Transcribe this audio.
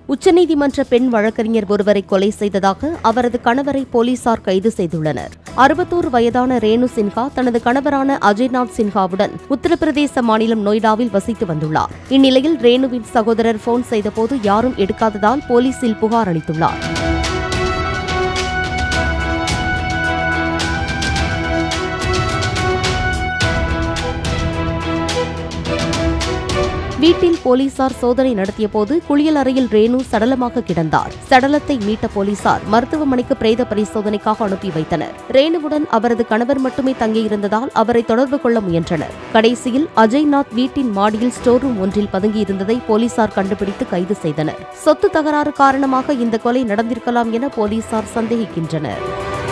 உச்சநீதிமன்ற பெண் வழக்கறிஞர் ஒருவரை கொலை செய்ததாக அவரது கணவரை போலீசார் கைது செய்துள்ளனர் அறுபத்தோரு வயதான ரேணு சின்ஹா தனது கணவரான அஜய்நாத் சின்ஹாவுடன் உத்தரப்பிரதேச மாநிலம் நொய்டாவில் வசித்து வந்துள்ளார் இந்நிலையில் ரேணுவின் சகோதரர் போன் செய்தபோது யாரும் எடுக்காததால் போலீசில் புகார் அளித்துள்ளார் வீட்டில் போலீசார் சோதனை நடத்தியபோது குளியல் அறையில் ரேணு சடலமாக கிடந்தார் சடலத்தை மீட்ட போலீசார் மருத்துவமனைக்கு பிரேத பரிசோதனைக்காக அனுப்பி வைத்தனர் ரேணுவுடன் அவரது கணவர் மட்டுமே தங்கியிருந்ததால் அவரை தொடர்பு கொள்ள முயன்றனர் கடைசியில் அஜய்நாத் வீட்டின் மாடியில் ஸ்டோர் ரூம் ஒன்றில் பதுங்கியிருந்ததை போலீசார் கண்டுபிடித்து கைது செய்தனர் சொத்து தகராறு காரணமாக இந்த கொலை நடந்திருக்கலாம் என போலீசார் சந்தேகிக்கின்றனர்